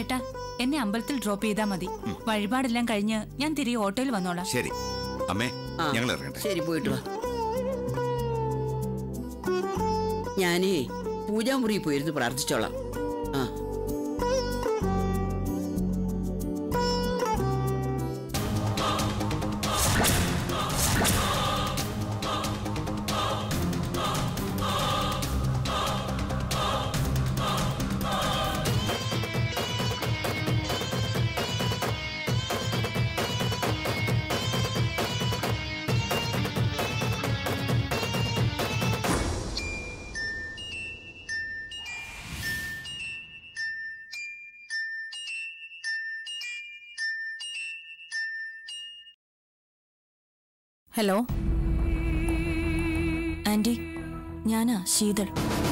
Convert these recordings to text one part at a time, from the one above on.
ബാലേട്ട എന്നെ അമ്പലത്തിൽ ഡ്രോപ്പ് ചെയ്താൽ മതി വഴിപാടെല്ലാം കഴിഞ്ഞ് ഞാൻ തിരികെ ഓട്ടോയിൽ വന്നോളാം ശരി അമ്മേ ആ, ഞങ്ങൾ ഇറങ്ങട്ടെ ശരി പോയിട്ട് വാ ഞാനേ പൂജാമുറി പോയിരുന്നു പ്രാർത്ഥിച്ചോളാം ആ ഹലോ ആന്റി ഞാനാ ശീതൾ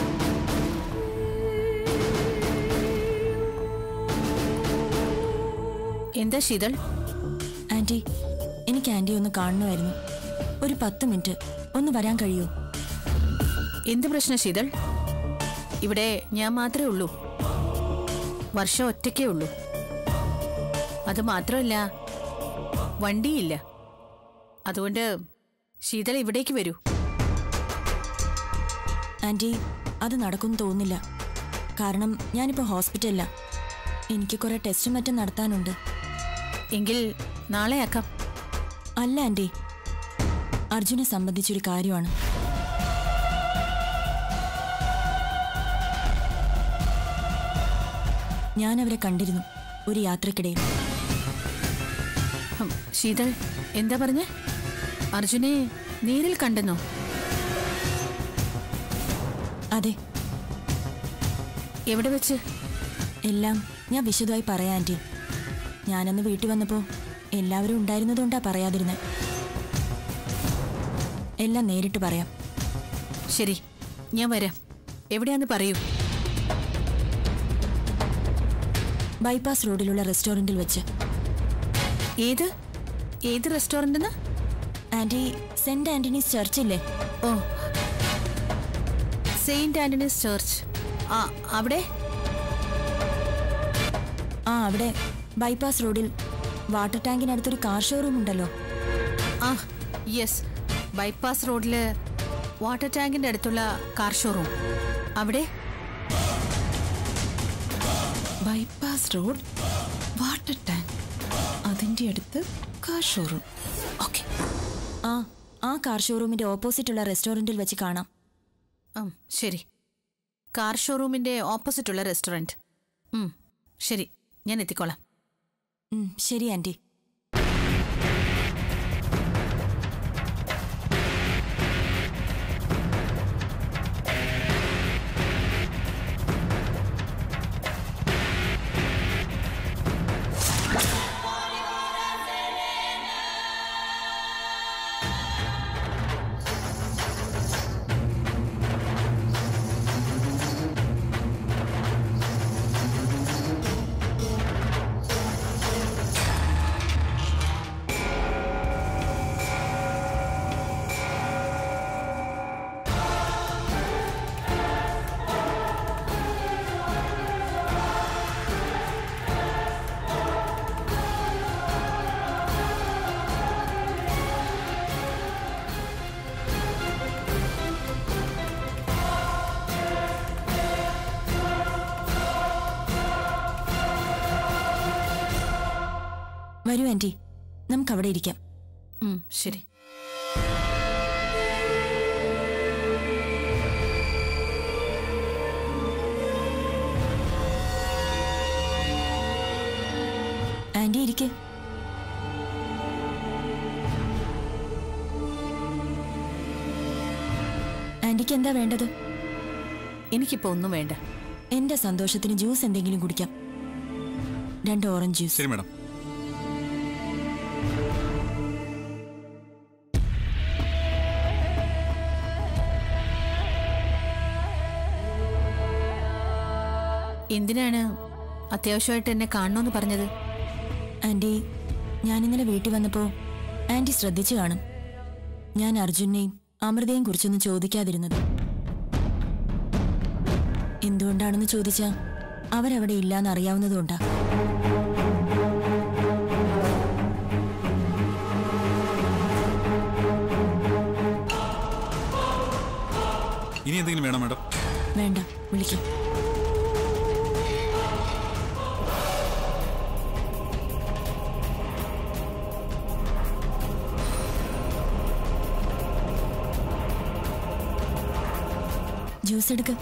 എന്താ ശീതൾ ആന്റി എനിക്ക് ആന്റി ഒന്ന് കാണണമായിരുന്നു ഒരു പത്ത് മിനിറ്റ് ഒന്ന് വരാൻ കഴിയുമോ എന്ത് പ്രശ്നം ശീതൾ ഇവിടെ ഞാൻ മാത്രമേ ഉള്ളൂ വർഷം ഒറ്റയ്ക്കേ ഉള്ളൂ അത് മാത്രമല്ല വണ്ടിയില്ല അതുകൊണ്ട് ശീതൾ ഇവിടേക്ക് വരൂ ആന്റി അത് നടക്കുമെന്ന് തോന്നുന്നില്ല കാരണം ഞാനിപ്പോൾ ഹോസ്പിറ്റലിലാ എനിക്ക് കുറെ ടെസ്റ്റും മറ്റും നടത്താനുണ്ട് എങ്കിൽ നാളെ ആക്കാം അല്ല ആന്റി അർജുനെ സംബന്ധിച്ചൊരു കാര്യമാണ് ഞാൻ അവരെ കണ്ടിരുന്നു ഒരു യാത്രക്കിടയിൽ ഹും, ശീതൾ എന്താ പറഞ്ഞ അർജുനെ നേരിൽ കണ്ടെന്നോ അതെ എവിടെ വെച്ച് എല്ലാം ഞാൻ വിശദമായി പറയാം ആന്റി ഞാനന്ന് വീട്ടിൽ വന്നപ്പോൾ എല്ലാവരും ഉണ്ടായിരുന്നതുകൊണ്ടാ പറയാതിരുന്നെ എല്ലാം നേരിട്ട് പറയാം ശരി ഞാൻ വരാം എവിടെയാന്ന് പറയൂ ബൈപ്പാസ് റോഡിലുള്ള റെസ്റ്റോറൻറ്റിൽ വെച്ച് ഏത് ഏത് റെസ്റ്റോറൻ്റ് ആന്റി സെന്റ് ആന്റണീസ് ചർച്ചില്ലേ ഓ സെയിന്റ് ആന്റണീസ് ചർച്ച് ആ അവിടെ ആ അവിടെ ബൈപ്പാസ് റോഡിൽ വാട്ടർ ടാങ്കിനടുത്തൊരു കാർ ഷോറൂം ഉണ്ടല്ലോ ആ യെസ് ബൈപ്പാസ് റോഡില് വാട്ടർ ടാങ്കിന്റെ അടുത്തുള്ള കാർ ഷോറൂം അവിടെ ബൈപ്പാസ് റോഡ് വാട്ടർ ടാങ്ക് അതിൻ്റെ അടുത്ത് കാർ ഷോറൂം ഓക്കെ ആ ആ കാർ ഷോറൂമിന്റെ ഓപ്പോസിറ്റുള്ള റെസ്റ്റോറൻറ്റിൽ വെച്ച് കാണാം ഉം, ശരി കാർ ഷോറൂമിന്റെ ഓപ്പോസിറ്റുള്ള റെസ്റ്റോറൻറ്റ് ഉം, ശരി ഞാൻ എത്തിക്കോളാം ഉം, ശരി ആന്റി വരൂ ആന്റി നമുക്ക് അവിടെ ഇരിക്കാം ഉം, ശരി ആന്റി ഇരിക്കെ ആന്റിക്ക് എന്താ വേണ്ടത് എനിക്കിപ്പോ ഒന്നും വേണ്ട എന്റെ സന്തോഷത്തിന് ജ്യൂസ് എന്തെങ്കിലും കുടിക്കാം രണ്ട് ഓറഞ്ച് ജ്യൂസ് ശരി മാഡം എന്തിനാണ് അത്യാവശ്യമായിട്ട് എന്നെ കാണണമെന്ന് പറഞ്ഞത് ആന്റി ഞാൻ ഇന്നലെ വീട്ടിൽ വന്നപ്പോ ആന്റി ശ്രദ്ധിച്ചു കാണും ഞാൻ അർജുനെയും അമൃതയും കുറിച്ചൊന്നും ചോദിക്കാതിരുന്നത് എന്തുകൊണ്ടാണെന്ന് ചോദിച്ചാ അവരവിടെ ഇല്ലാന്ന് അറിയാവുന്നതുകൊണ്ടാ ഇനി എന്തെങ്കിലും വേണം മാഡം വേണ്ട വിളിക്കും ജ്യൂസ് എടുക്ക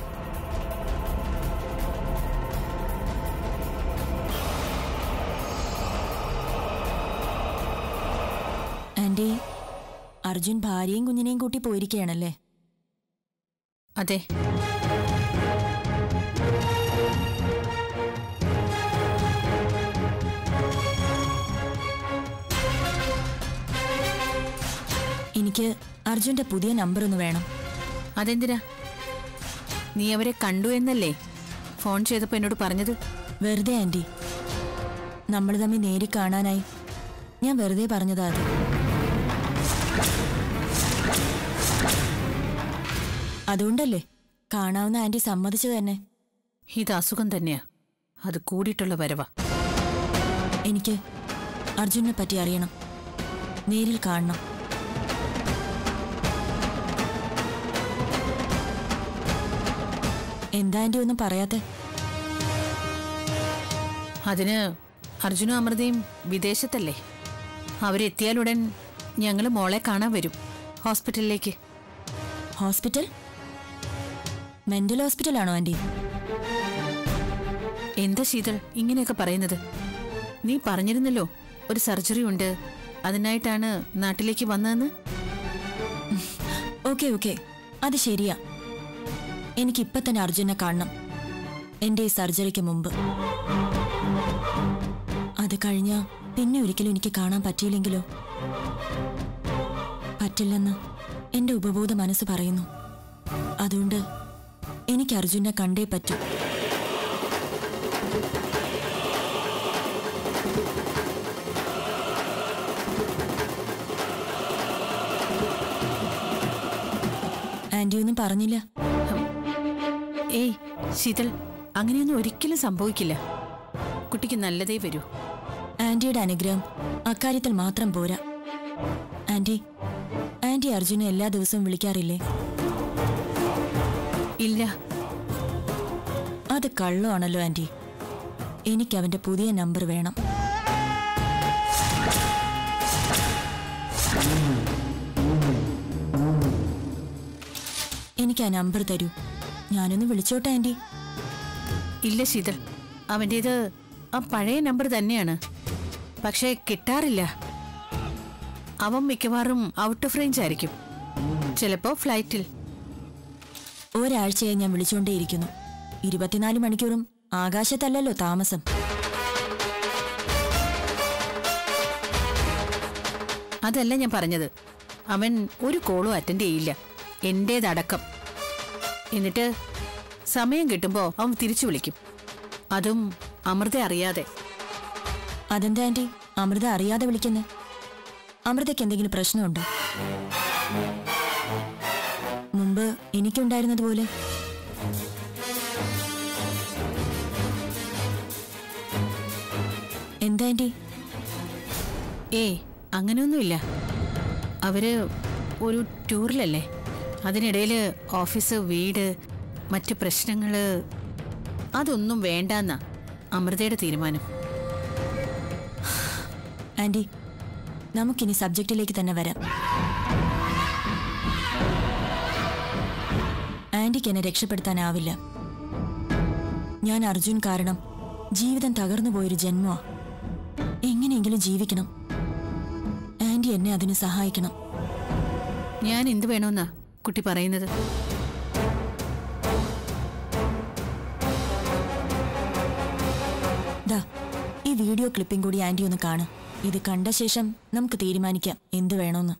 ആന്റി അർജുൻ ഭാര്യയും കുഞ്ഞിനെയും കൂട്ടി പോയിരിക്കുകയാണല്ലേ അതെ എനിക്ക് അർജുന്റെ പുതിയ നമ്പർ ഒന്ന് വേണം അതെന്തിനാ നീ അവരെ കണ്ടു എന്നല്ലേ ഫോൺ ചെയ്തപ്പോ എന്നോട് പറഞ്ഞത് വെറുതെ ആന്റി നമ്മൾ തമ്മിൽ നേരി കാണാനായി ഞാൻ വെറുതെ പറഞ്ഞതാ അത് അതുകൊണ്ടല്ലേ കാണാവുന്ന ആന്റി സമ്മതിച്ചു തന്നെ ഇത് അസുഖം തന്നെയാ അത് കൂടിയിട്ടുള്ള വരവാ എനിക്ക് അർജുനെ പറ്റി അറിയണം നേരിൽ കാണണം എന്താ ആന്റി ഒന്നും പറയാത്തെ അതിന് അർജുനും അമൃതയും വിദേശത്തല്ലേ അവരെത്തിയാലുടൻ ഞങ്ങൾ മോളെ കാണാൻ വരും ഹോസ്പിറ്റലിലേക്ക് ഹോസ്പിറ്റൽ മെന്റൽ ഹോസ്പിറ്റലാണോ ആന്റി എന്താ ശീതൾ ഇങ്ങനെയൊക്കെ പറയുന്നത് നീ പറഞ്ഞിരുന്നല്ലോ ഒരു സർജറി ഉണ്ട് അതിനായിട്ടാണ് നാട്ടിലേക്ക് വന്നതെന്ന് ഓക്കെ ഓക്കെ അത് ശരിയാ എനിക്കിപ്പൊ തന്നെ അർജുനെ കാണണം എന്റെ ഈ സർജറിക്ക് മുമ്പ് അത് കഴിഞ്ഞ പിന്നെ ഒരിക്കലും എനിക്ക് കാണാൻ പറ്റിയില്ലെങ്കിലോ പറ്റില്ലെന്ന് എന്റെ ഉപബോധ മനസ്സ് പറയുന്നു അതുകൊണ്ട് എനിക്ക് അർജുനെ കണ്ടേ പറ്റൂ ആന്റി ഒന്നും പറഞ്ഞില്ല ഏയ് ശീതൾ അങ്ങനെയൊന്നും ഒരിക്കലും സംഭവിക്കില്ല കുട്ടിക്ക് നല്ലതേ വരൂ ആന്റിയുടെ അനുഗ്രഹം അക്കാര്യത്തിൽ മാത്രം പോരാ ആന്റി ആന്റി അർജുനെ എല്ലാ ദിവസവും വിളിക്കാറില്ലേ ഇല്ല അത് കള്ളമാണല്ലോ ആന്റി എനിക്ക് അവന്റെ പുതിയ നമ്പർ വേണം എനിക്ക് ആ നമ്പർ തരൂ ഞാനൊന്ന് വിളിച്ചോട്ടെ ആന്റി ഇല്ല ശീതൾ അവൻ്റേത് ആ പഴയ നമ്പർ തന്നെയാണ് പക്ഷേ കിട്ടാറില്ല അവൻ മിക്കവാറും ഔട്ട് ഓഫ് റേഞ്ച് ആയിരിക്കും ചിലപ്പോ ഫ്ലൈറ്റിൽ ഒരാഴ്ചയായി ഞാൻ വിളിച്ചുകൊണ്ടേയിരിക്കുന്നു ഇരുപത്തിനാല് മണിക്കൂറും ആകാശത്തല്ലല്ലോ താമസം അതല്ല ഞാൻ പറഞ്ഞത് അവൻ ഒരു കോളും അറ്റൻഡ് ചെയ്യില്ല എന്റേതടക്കം എന്നിട്ട് സമയം കിട്ടുമ്പോ അവൻ തിരിച്ചു വിളിക്കും അതും അമൃത അറിയാതെ അതെന്താ ആന്റി അമൃത അറിയാതെ വിളിക്കുന്നേ അമൃതയ്ക്ക് എന്തെങ്കിലും പ്രശ്നമുണ്ടോ മുമ്പ് എനിക്കുണ്ടായിരുന്നതുപോലെ എന്താ ആന്റി ഏയ് അങ്ങനെയൊന്നുമില്ല അവര് ഒരു ടൂറിലല്ലേ അതിനിടയിൽ ഓഫീസ് വീട് മറ്റ് പ്രശ്നങ്ങള് അതൊന്നും വേണ്ടെന്നാ അമൃതയുടെ തീരുമാനം ആന്റി നമുക്കിനി സബ്ജക്റ്റിലേക്ക് തന്നെ വരാം ആന്റിക്ക് എന്നെ രക്ഷപ്പെടുത്താനാവില്ല ഞാൻ അർജുൻ കാരണം ജീവിതം തകർന്നു പോയൊരു ജന്മമാ എങ്ങനെയെങ്കിലും ജീവിക്കണം ആന്റി എന്നെ അതിന് സഹായിക്കണം ഞാൻ എന്ത് വേണമെന്നാ കുട്ടി പറയുന്നത് ദാ ഈ വീഡിയോ ക്ലിപ്പിംഗ് കൂടി ആന്റി ഒന്ന് കാണ് ഇത് കണ്ട ശേഷം നമുക്ക് തീരുമാനിക്കാം എന്ത് വേണമെന്ന്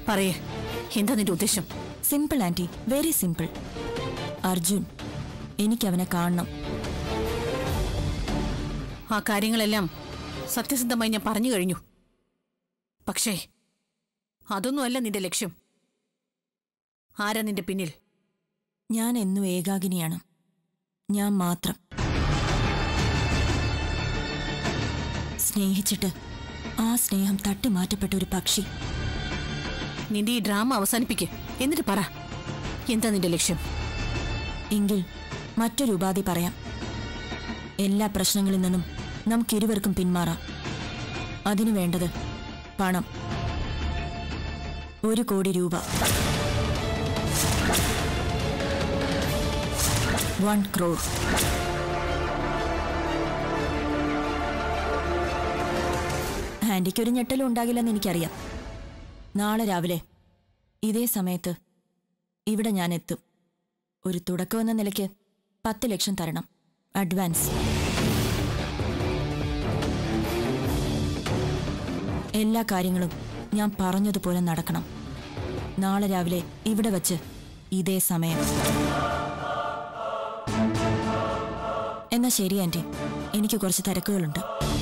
പറയേ എന്താ നിന്റെ ഉദ്ദേശം simple aunty very simple Arjun എനിക്കവനെ കാണണം ആ കാര്യങ്ങളെല്ലാം സത്യസന്ധമായി ഞാൻ പറഞ്ഞു കഴിഞ്ഞു പക്ഷേ അതൊന്നുമല്ല നിന്റെ ലക്ഷ്യം ആരാ നിന്റെ പിന്നിൽ ഞാൻ എന്നും ഏകാകിനിയാണ് ഞാൻ മാത്രം സ്നേഹിച്ചിട്ട് ആ സ്നേഹം തട്ടിമാറ്റപ്പെട്ട ഒരു പക്ഷി നിന്റെ ഈ ഡ്രാമ അവസാനിപ്പിക്ക് എന്നിട്ട് പറ എന്താ നിന്റെ ലക്ഷ്യം എങ്കിൽ മറ്റൊരു ഉപാധി പറയാം എല്ലാ പ്രശ്നങ്ങളിൽ നിന്നും നമുക്കിരുവർക്കും പിന്മാറാം അതിനു വേണ്ടത് പണം ഒരു കോടി രൂപ വൺ ക്രോർ ആൻറ്റിക്കൊരു ഞെട്ടലും ഉണ്ടാകില്ലെന്ന് എനിക്കറിയാം നാളെ രാവിലെ ഇതേ സമയത്ത് ഇവിടെ ഞാൻ എത്തും ഒരു തുടക്കം എന്ന നിലയ്ക്ക് പത്ത് ലക്ഷം തരണം അഡ്വാൻസ് എല്ലാ കാര്യങ്ങളും ഞാൻ പറഞ്ഞതുപോലെ നടക്കണം നാളെ രാവിലെ ഇവിടെ വച്ച് ഇതേ സമയം എന്നാ ശരി ആൻറ്റി എനിക്ക് കുറച്ച് തിരക്കുകളുണ്ട്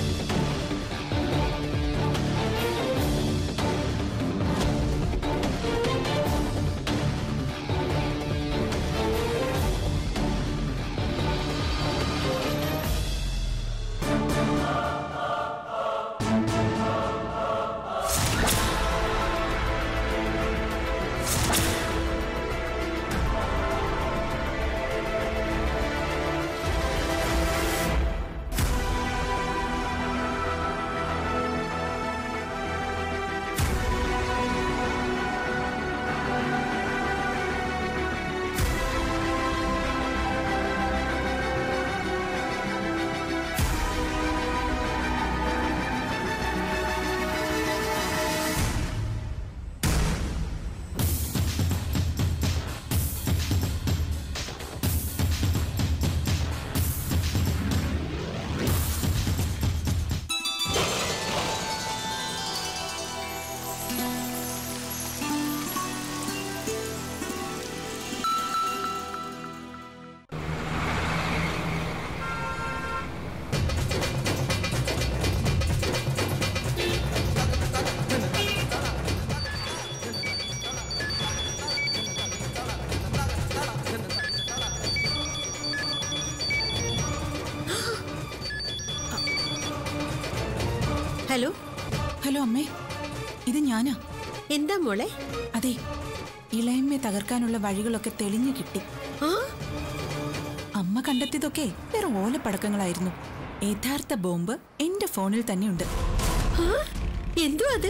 ഹലോ ഹലോ അമ്മേ ഇത് ഞാനാ എന്താ മോളെ അതെ ഇളയമ്മയെ തകർക്കാനുള്ള വഴികളൊക്കെ തെളിഞ്ഞു കിട്ടി ആ അമ്മ കണ്ടെത്തിയതൊക്കെ വെറും ഓലപ്പടക്കങ്ങളായിരുന്നു യഥാർത്ഥ ബോംബ് എന്റെ ഫോണിൽ തന്നെയുണ്ട് ആ? എന്തോ അത്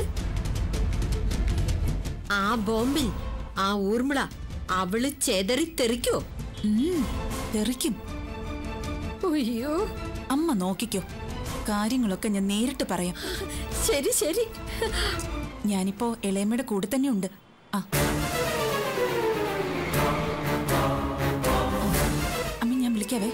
ആ ബോംബിൽ ആ ഊർമിള അവള് ചെതറി തെറിക്കോ ഉം, തെറിക്കും അയ്യോ അമ്മ നോക്കിക്കോ കാര്യങ്ങളൊക്കെ ഞാൻ നേരിട്ട് പറയാം ശരി ശരി ഞാനിപ്പോ ഇളയമ്മയുടെ കൂടെ തന്നെ ഉണ്ട് ആ അമ്മ ഞാൻ വിളിക്കാവേ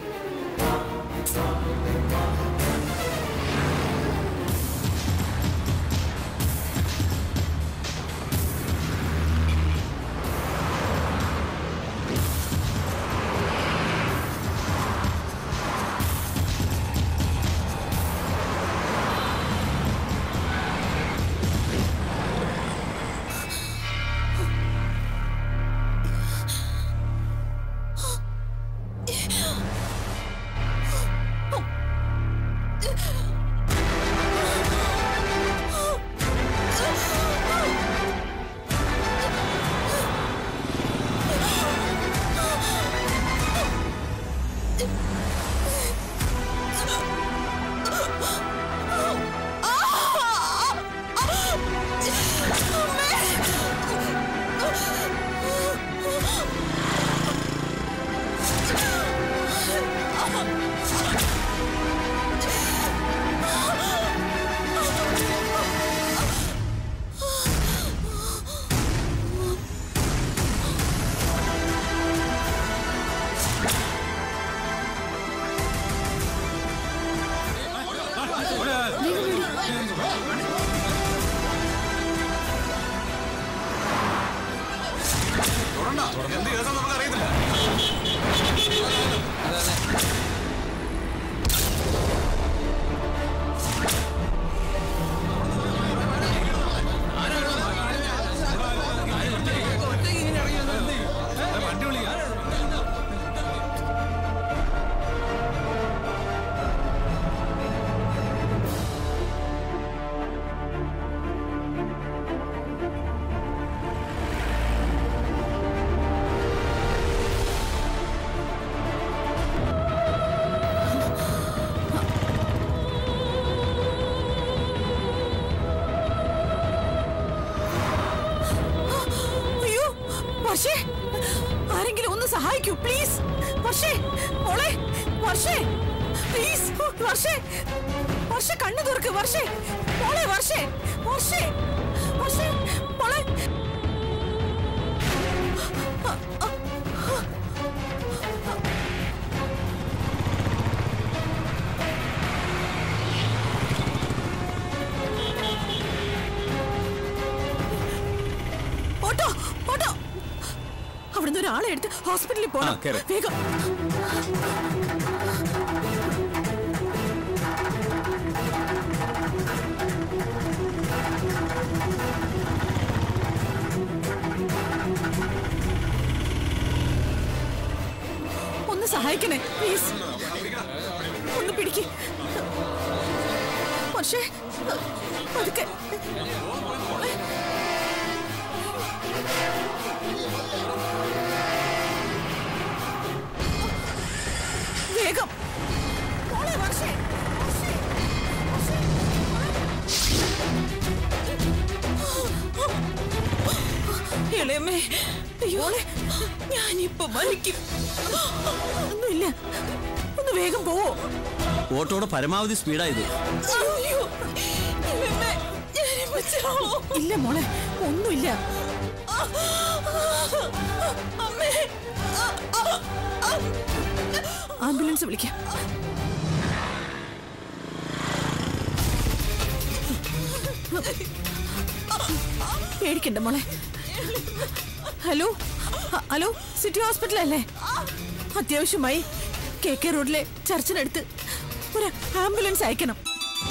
അയ്യോ വർഷേ ആരെങ്കിലും ഒന്ന് സഹായിക്കൂ പ്ലീസ് വർഷേ മോളെ വർഷേ പ്ലീസ് വർഷേ വർഷ കണ്ണു തുറക്ക് വർഷേ മോളെ വർഷേ വർഷേ വർഷേ മോളെ ഓട്ടോ ഓട്ടോ അവിടുന്ന് ഒരാളെ എടുത്ത് ഹോസ്പിറ്റലിൽ പോണം ആ, കേറ്. വേഗം ഒന്ന് സഹായിക്കണേ പ്ലീസ് ഒന്ന് പിടിക്ക് പക്ഷേ പതുക്കെ മോളെ വേഗം മോളെ വർഷേ വർഷേ, വർഷേ, മോളെ. ഇളയമ്മേ അയ്യോളെ ഞാനിപ്പോ മരിക്കും ഒന്നുമില്ല ഒന്ന് വേഗം പോവോ ഓട്ടോയുടെ പരമാവധി സ്പീഡായത് അയ്യോ ഇളയമ്മേ, ഞാനിപ്പോ ചാവും. ഇല്ല മോളെ ഒന്നുമില്ല അമ്മേ ആംബുലൻസ് വിളിക്കാം പേടിക്കണ്ട മോളെ ഹലോ ഹ- ഹലോ സിറ്റി ഹോസ്പിറ്റൽ അല്ലേ അത്യാവശ്യമായി കെ കെ റോഡിലെ ചർച്ചിനടുത്ത് ഒരു ആംബുലൻസ് അയക്കണം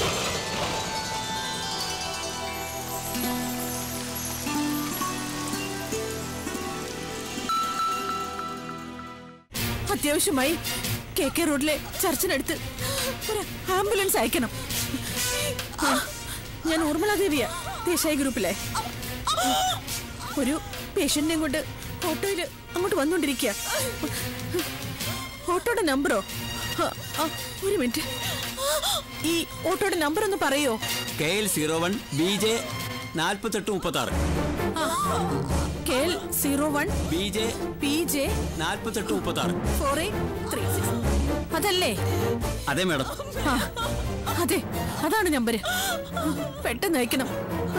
അത്യാവശ്യമായി കെ കെ റോഡിലെ ചർച്ചിനടുത്ത് ഒരു ആംബുലൻസ് അയക്കണം ആ, ഞാൻ ഊർമിള ദേവിയാ ദേശായി ഗ്രൂപ്പിലെ ഒരു പേഷ്യന്റിനെയും കൊണ്ട് ഓട്ടോയിൽ അങ്ങോട്ട് വന്നോണ്ടിരിക്കുക ഓട്ടോയുടെ നമ്പറോ ആ, ആ, ഒരു മിനിറ്റ് ഈ ഓട്ടോയുടെ നമ്പർ ഒന്ന് പറയോ K L zero one B J നാൽപ്പത്തെട്ട് മുപ്പത്തി ആറ് K L zero one B J P J നാൽപ്പത്തെട്ട് മുപ്പത്തി ആറ് ഫോർ എയ്റ്റ് ത്രീ സിക്സ് അതല്ലേ അതെ മാഡം ആ, അതെ അതാണ് നമ്പര് പെട്ടെന്ന് അയക്കണം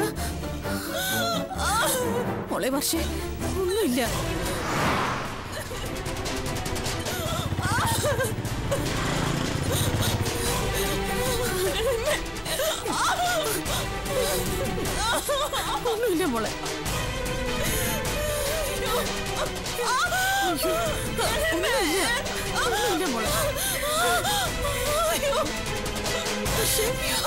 മോളെ വർഷേ ഒന്നുമില്ല ഒന്നുമില്ല മോളെ അയ്യോ, ഒന്നുമില്ല ഒന്നുമില്ല മോളെ പക്ഷേ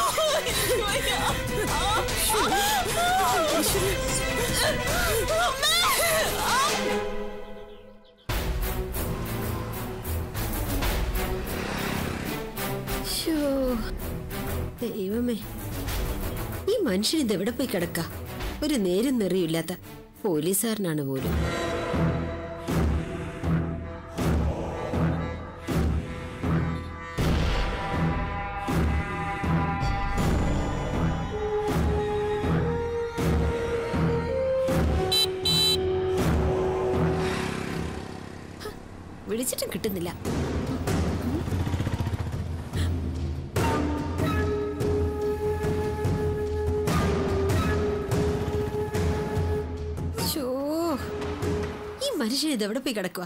ശ്ശോ, ദൈവമേ ഈ മനുഷ്യൻ ഇത് എവിടെ പോയി കിടക്ക ഒരു നേരും നെറിയില്ലാത്ത പോലീസുകാരനാണ് പോലും ഹ, വിളിച്ചിട്ടും കിട്ടുന്നില്ല ശോ, ഈ മനുഷ്യൻ ഇത് എവിടെ പോയി കിടക്കുക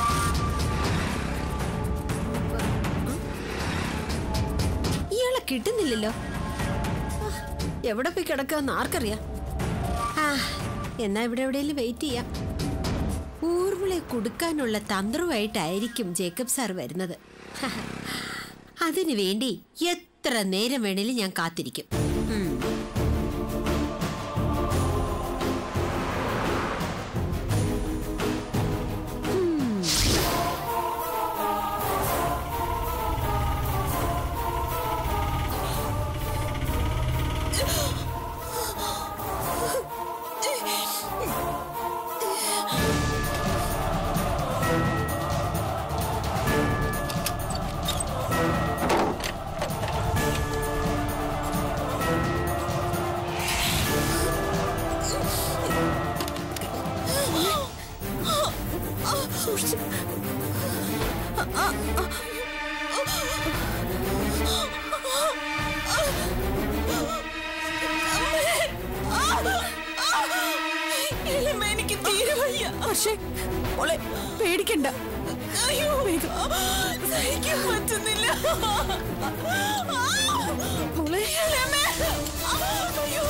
ഇയാളെ കിട്ടുന്നില്ലല്ലോ ആ, എവിടെ പോയി കിടക്കാന്ന് ആർക്കറിയാം ആ എന്നാ ഇവിടെ എവിടെയെങ്കിലും വെയിറ്റ് ചെയ്യാം ഊർമിളെ കൊടുക്കാനുള്ള തന്ത്രവുമായിട്ടായിരിക്കും ജേക്കബ് സാർ വരുന്നത് അതിനു വേണ്ടി എത്ര നേരം വേണേലും ഞാൻ കാത്തിരിക്കും ഉം. എനിക്ക് തീരെ വയ്യ പക്ഷേ മോളെ പേടിക്കണ്ട അയ്യോ സഹിക്കാൻ പറ്റുന്നില്ല മോളെ ഇളമേ. അയ്യോ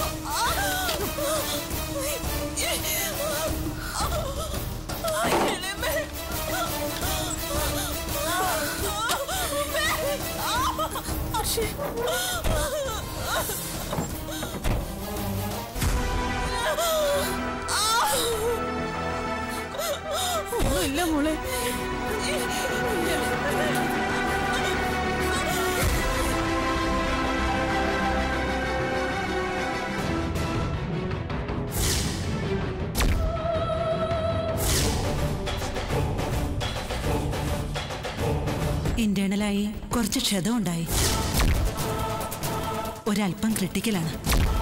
ഇളമേ. പക്ഷേ ഒന്നുമില്ല മോളെ ഇന്റേണലായി കുറച്ച് ക്ഷതമുണ്ടായി ഒരല്പം ക്രിട്ടിക്കലാണ്